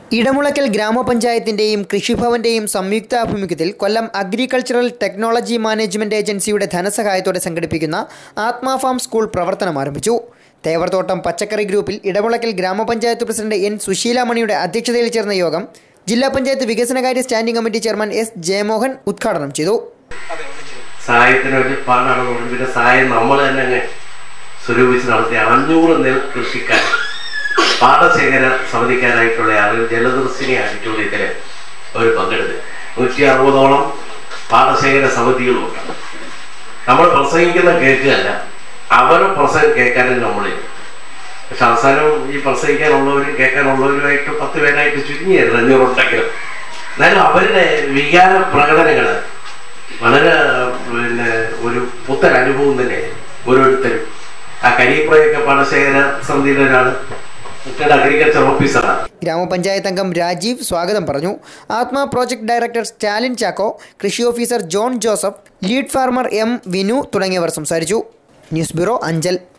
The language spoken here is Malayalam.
ഇടമുളക്കൽ ഗ്രാമപഞ്ചായത്തിന്റെയും കൃഷിഭവന്റെയും സംയുക്താഭിമുഖ്യത്തിൽ കൊല്ലം അഗ്രികൾച്ചറൽ ടെക്നോളജി മാനേജ്മെന്റ് ഏജൻസിയുടെ ധനസഹായത്തോടെ സംഘടിപ്പിക്കുന്ന ആത്മാ ഫാം സ്കൂൾ പ്രവർത്തനം ആരംഭിച്ചു തേവർത്തോട്ടം പച്ചക്കറി ഗ്രൂപ്പിൽ ഇടമുളക്കൽ ഗ്രാമപഞ്ചായത്ത് പ്രസിഡന്റ് എൻ സുശീലാമണിയുടെ അധ്യക്ഷതയിൽ ചേർന്ന യോഗം ജില്ലാ പഞ്ചായത്ത് വികസനകാര്യ standing committee chairman S Jayamohan ഉദ്ഘാടനം ചെയ്തു സഹായത്തിന് ഒരു പാടാണ് തോന്നുന്നത് പിന്നെ സഹായം നമ്മൾ തന്നെ അങ്ങ് സ്വരൂപിച്ച് നടത്തിയ അഞ്ഞൂറ് നെൽ കൃഷിക്കാർ പാടശേഖര സമിതിക്കാരായിട്ടുള്ള ആളുകൾ ജലദർശിനി ആയിട്ടുള്ള ഇതില് അവർ പങ്കെടുത്ത് നൂറ്റി അറുപതോളം പാടശേഖര സമിതികളുണ്ട് നമ്മൾ പ്രസംഗിക്കുന്ന കേൾക്കുകയല്ല അവരുടെ പ്രസംഗം കേൾക്കാനും നമ്മളില്ല പക്ഷെ അവസാനം ഈ പ്രസംഗിക്കാനുള്ളവരും കേൾക്കാനുള്ളവരുമായിട്ട് പത്ത് പേരായിട്ട് ചുരുങ്ങിയായിരുന്നു അഞ്ഞൂറുണ്ടെങ്കിലും എന്നാലും അവരുടെ വികാര പ്രകടനങ്ങൾ വളരെ പിന്നെ ഒരു പുത്തൻ അനുഭവം തന്നെ ഓരോരുത്തരും ആ കരിയപ്പുറയൊക്കെ പാടശേഖര സമിതിയിലെ ഒരാൾ മറ്റൊരു അഗ്രികൾച്ചർ ഓഫീസറാണ് ഗ്രാമപഞ്ചായത്ത് അംഗം രാജീവ് സ്വാഗതം പറഞ്ഞു ആത്മാ പ്രോജക്ട് ഡയറക്ടർ സ്റ്റാലിൻ ചാക്കോ കൃഷി officer John Joseph lead farmer M Vinu തുടങ്ങിയവർ സംസാരിച്ചു ന്യൂസ് ബ്യൂറോ അഞ്ചൽ